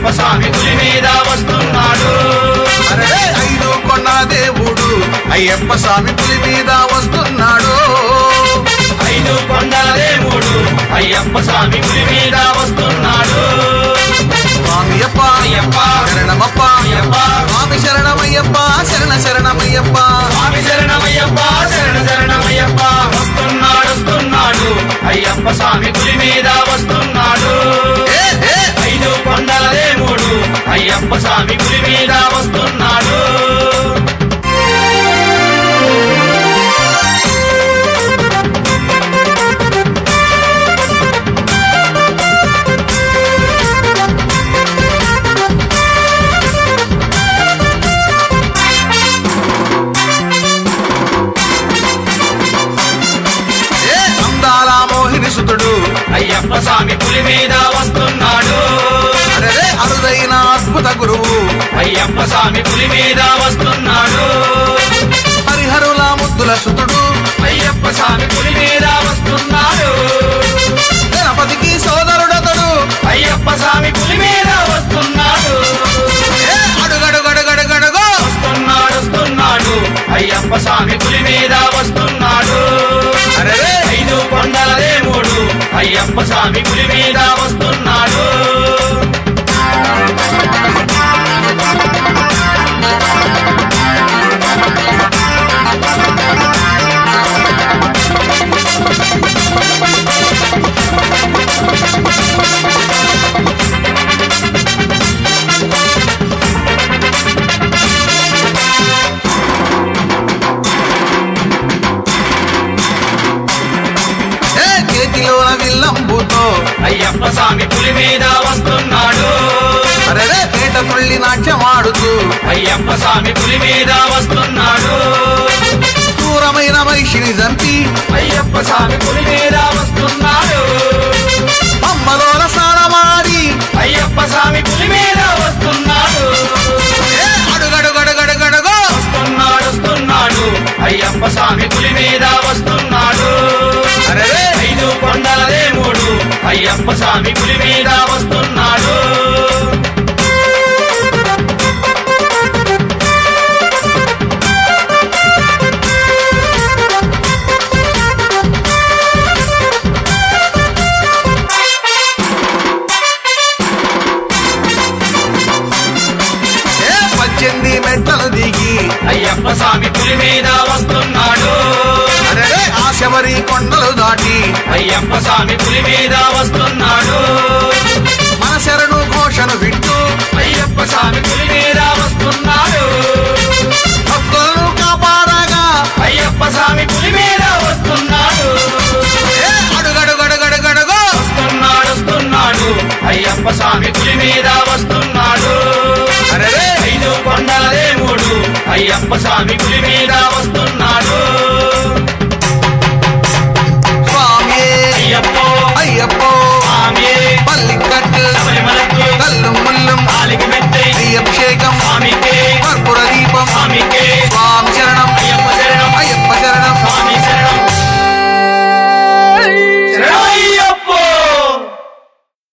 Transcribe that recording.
అయ్యప్ప స్వామి పులి మీద వస్తున్నాడు అరే ఐదు కొండ దేవుడు అయ్యప్ప స్వామి పులి మీద వస్తున్నాడు ఐదు కొండల దేవుడు అయ్యప్ప స్వామి పులి మీద వస్తున్నాడు స్వామియప్ప అయ్యప్ప శరణమప్ప అయ్యప్ప స్వామి శరణమయ్యప్ప శరణ శరణమయ్యప్ప స్వామి శరణమయ్యప్ప శరణ శరణమయ్యప్ప వస్తున్నాడు వస్తున్నాడు అయ్యప్ప స్వామి పులి మీద వస్తున్నాడు ఏ, ఏ, ఐదు కొండల దేవుడు అయ్యప్ప స్వామి పులి మీద వస్తున్నాడు ఏ, అందాల మోహిని సుతుడు అయ్యప్ప స్వామి పులి మీద వస్తున్నాడు అరే అరుదైన అద్భుత గురువు అయ్యప్ప స్వామి పులి మీద వస్తున్నాడు హరిహరుల ముద్దుల సుతుడు అయ్యప్ప స్వామి పులి మీద వస్తున్నాడు గణపతికి సోదరుడతడు అయ్యప్ప స్వామి పులి మీద వస్తున్నాడు ఏ, అడుగడుగడుగడుగడుగో వస్తున్నాడు వస్తున్నాడు అయ్యప్ప స్వామి పులి మీద వస్తున్నాడు అరే ఐదు కొండల దేవుడు అయ్యప్ప స్వామి పులి మీద వస్తున్నాడు ఏ చేతిలోన విల్లంబుతో అయ్యప్ప స్వామి పులి మీద వస్తున్నాడు అరే పేట తుళ్ళి నాట్యమాడుతూ అయ్యప్ప స్వామి పులి మీద వస్తున్నాడు క్రూరమైన మహిషిని చంపి అయ్యప్ప స్వామి పులి మీద వస్తున్నాడు అమ్మలోన స్నానమాడి అయ్యప్ప స్వామి పులి మీద వస్తున్నాడు ఏ అడుగడుగడుగడుగడుగో వస్తున్నాడు వస్తున్నాడు అయ్యప్ప స్వామి పులి మీద వస్తున్నాడు అరే ఐదు కొండల దేవుడు అయ్యప్ప స్వామి పులి మీద వస్తున్నాడు ఏ పద్దెనిమిది మెట్టలు దిగి అయ్యప్ప స్వామి పులి మీద వస్తున్నాడు అరే ఆ శబరి కొండలు దాటి అయ్యప్ప స్వామి పులి మీద వస్తున్నాడు మన శరణు ఘోషను వింటూ అయ్యప్ప స్వామి పులి మీద వస్తున్నాడు భక్తులను కాపాడగా అయ్యప్ప స్వామి పులి మీద వస్తున్నాడు ఏ అడుగడుగడుగడుగడుగో వస్తున్నాడు వస్తున్నాడు అయ్యప్ప స్వామి పులి మీద వస్తున్నాడు అరే ఐదు కొండల దేవుడు అయ్యప్ప స్వామి పులి